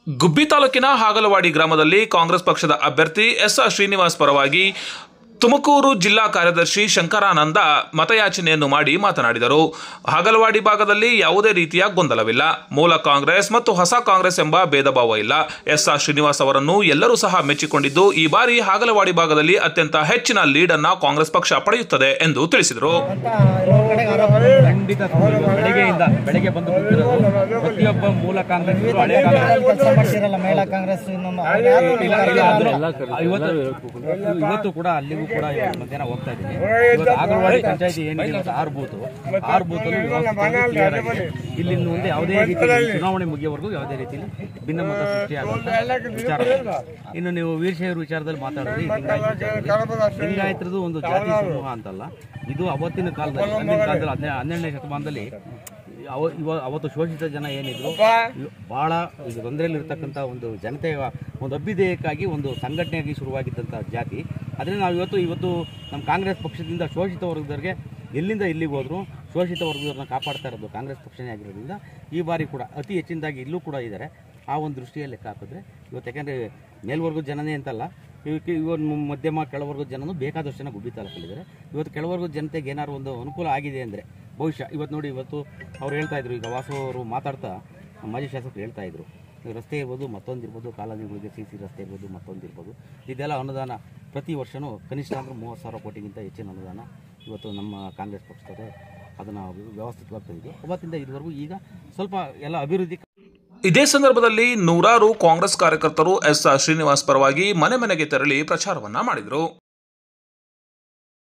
ಗುಬ್ಬಿ ತಾಲೂಕಿನ ಹಾಗಲವಾಡಿ ಗ್ರಾಮದಲ್ಲಿ ಕಾಂಗ್ರೆಸ್ ಪಕ್ಷದ ಅಭ್ಯರ್ಥಿ ಎಸ್ ಆರ್ ಶ್ರೀನಿವಾಸ್ ಪರವಾಗಿ ತುಮಕೂರು ಜಿಲ್ಲಾ ಕಾರ್ಯದರ್ಶಿ ಶಂಕರಾನಂದ ಮತಯಾಚನೆಯನ್ನು ಮಾಡಿ ಮಾತನಾಡಿದರು ಹಾಗಲವಾಡಿ ಭಾಗದಲ್ಲಿ ಯಾವುದೇ ರೀತಿಯ ಗೊಂದಲವಿಲ್ಲ ಮೂಲ ಕಾಂಗ್ರೆಸ್ ಮತ್ತು ಹೊಸ ಕಾಂಗ್ರೆಸ್ ಎಂಬ ಭೇದ ಭಾವ ಇಲ್ಲ ಎಸ್ ಆರ್ ಶ್ರೀನಿವಾಸ್ ಅವರನ್ನು ಎಲ್ಲರೂ ಸಹ ಮೆಚ್ಚಿಕೊಂಡಿದ್ದು ಈ ಬಾರಿ ಹಾಗಲವಾಡಿ ಭಾಗದಲ್ಲಿ ಅತ್ಯಂತ ಹೆಚ್ಚಿನ ಲೀಡ್ ಅನ್ನ ಕಾಂಗ್ರೆಸ್ ಪಕ್ಷ ಪಡೆಯುತ್ತದೆ ಎಂದು ತಿಳಿಸಿದರು ಅಂತ ಇವ್ರ ಕಡೆಗೆ ಆರೋಪ ಮಾಡಿದ್ದಾರೆ. ಖಂಡಿತ ಸುಳ್ಳು. ಇವತ್ತು ಬೆಳಗ್ಗೆಯಿಂದ ಬೆಳಗ್ಗೆ ಬಂದು ಕೂತಿರೋದು ಪ್ರತಿಯೊಬ್ಬ ಮೂಲ ಕಾಂಗ್ರೆಸ್ ಹಳೆ ಕಾಂಗ್ರೆಸ್ ಕೆಲಸ ಮಾಡ್ತಿರಲ್ಲ ಮಹಿಳಾ ಕಾಂಗ್ರೆಸ್ ಇನ್ನೊಂದು ಅವ್ರು ಯಾರು ಇಲ್ಲ, ನಿಮ್ಗೆ ಇಲ್ಲ, ಅರಿವಿಲ್ಲ? ಆದ್ರೆ ಇವತ್ತು ಇವತ್ತು ಕೂಡ ಅಲ್ಲಿಗೂ ಕೂಡ ಇವತ್ತು ಮಧ್ಯಾಹ್ನ ಹೋಗ್ತಾ ಇದ್ದೀನಿ ಇವತ್ತು ಆಗಲವಾಡಿ ಪಂಚಾಯತಿ ಏನಿದೆ ಇವತ್ತು ಆರು ಬೂತು ಆರು ಬೂತಲ್ಲಿ ವ್ಯವಸ್ಥಿತವಾಗಿ ಕ್ಲಿಯರ್ ಆಗಿದೆ ಇಲ್ಲಿ ಇನ್ನು ಮುಂದೆ ಯಾವುದೇ ರೀತಿ ಚುನಾವಣೆ ಮುಗಿಯೋವರೆಗೂ ಯಾವುದೇ ರೀತಿಯಲ್ಲಿ ಭಿನ್ನಮತ ಸೃಷ್ಟಿಯಾಗುವಂತ ವಿಚಾರ ಇಲ್ಲ. ಇನ್ನು ನೀವು ವೀರಶೈವರ ವಿಚಾರದಲ್ಲಿ ಮಾತಾಡಿದ್ರೆ ಈ ಲಿಂಗಾಯತ ವಿಚಾರದಲ್ಲಿ ಲಿಂಗಾಯತರದು ಒಂದು ಜಾತಿ ಸಮೂಹ ಅಂತಲ್ಲ ಇದು ಅವತ್ತಿನ ಕಾಲದಲ್ಲಿ ಅಂದಿನ ಕಾಲದಲ್ಲಿ ಹನ್ನೆ ಹನ್ನೆರಡನೇ ಶತಮಾನದಲ್ಲಿ ಅವ ಇವ ಅವತ್ತು ಶೋಷಿತ ಜನ ಏನಿದ್ರು ಇವ್- ಬಹಳ ಇದು ತೊಂದರೆಯಲ್ಲಿ ಇರ್ತಕ್ಕಂಥ ಒಂದು ಜನತೆಯ ಒಂದು ಅಭ್ಯುದಯಕ್ಕಾಗಿ ಒಂದು ಸಂಘಟನೆಯಾಗಿ ಶುರುವಾಗಿದ್ದಂಥ ಜಾತಿ ಅದರಿಂದ ನಾವು ಇವತ್ತು ಇವತ್ತು ನಮ್ಮ ಕಾಂಗ್ರೆಸ್ ಪಕ್ಷದಿಂದ ಶೋಷಿತ ವರ್ಗದವರಿಗೆ ಎಲ್ಲಿಂದ ಎಲ್ಲಿಗೆ ಹೋದ್ರು ಶೋಷಿತ ವರ್ಗದವ್ರನ್ನ ಕಾಪಾಡ್ತಾ ಇರೋದು ಕಾಂಗ್ರೆಸ್ ಪಕ್ಷನೇ ಆಗಿರೋದ್ರಿಂದ ಈ ಬಾರಿ ಕೂಡ ಅತಿ ಹೆಚ್ಚಿನದಾಗಿ ಇಲ್ಲೂ ಕೂಡ ಇದ್ದಾರೆ ಆ ಒಂದು ದೃಷ್ಟಿಯಲ್ಲಿ ಲೆಕ್ಕ ಹಾಕಿದ್ರೆ ಇವತ್ತು ಯಾಕೆಂದರೆ ಮೇಲ್ವರ್ಗದ ಜನನೇ ಅಂತಲ್ಲ ಇವಕ್ಕೆ ಇವತ್ತು ಮಧ್ಯಮ ಕೆಳವರ್ಗದ ಜನನು ಬೇಕಾದಷ್ಟು ಜನ ಗುಬ್ಬಿ ತಾಲೂಕಲ್ಲಿದ್ದಾರೆ ಇವತ್ತು ಕೆಳವರ್ಗದ ಜನತೆಗೆ ಏನಾದ್ರು ಒಂದು ಅನುಕೂಲ ಆಗಿದೆ ಅಂದರೆ ಬಹುಶಃ ಇವತ್ತು ನೋಡಿ ಇವತ್ತು ಅವ್ರು ಹೇಳ್ತಾ ಇದ್ರು ಈಗ ವಾಸು ಅವರು ಮಾತಾಡ್ತಾ ಮಾಜಿ ಶಾಸಕರು ಹೇಳ್ತಾ ಇದ್ರು ಈಗ ರಸ್ತೆ ಇರ್ಬೋದು ಮತ್ತೊಂದು ಇರ್ಬೋದು ಕಾಲೋನಿಗಳಿಗೆ ಸಿ ಸಿ ರಸ್ತೆ ಇರ್ಬೋದು ಮತ್ತೊಂದು ಇರ್ಬೋದು ಇದೆಲ್ಲ ಅನುದಾನ ಪ್ರತಿ ವರ್ಷವೂ ಕನಿಷ್ಠ ಅಂದ್ರೆ ಮೂವತ್ತು ಸಾವಿರ ಕೋಟಿಗಿಂತ ಹೆಚ್ಚಿನ ಅನುದಾನ ಇವತ್ತು ನಮ್ಮ ಕಾಂಗ್ರೆಸ್ ಪಕ್ಷದವರು ಅದನ್ನು ವ್ಯವಸ್ಥಿತವಾಗಿ ತಂದಿದ್ದು ಅವತ್ತಿಂದ ಇದುವರೆಗೂ ಈಗ ಸ್ವಲ್ಪ ಎಲ್ಲ ಅಭಿವೃದ್ಧಿ ಇದೇ ಸಂದರ್ಭದಲ್ಲಿ ನೂರಾರು ಕಾಂಗ್ರೆಸ್ ಕಾರ್ಯಕರ್ತರು ಎಸ್ ಆರ್ ಶ್ರೀನಿವಾಸ್ ಪರವಾಗಿ ಮನೆ ಮನೆಗೆ ತೆರಳಿ ಪ್ರಚಾರವನ್ನ ಮಾಡಿದರು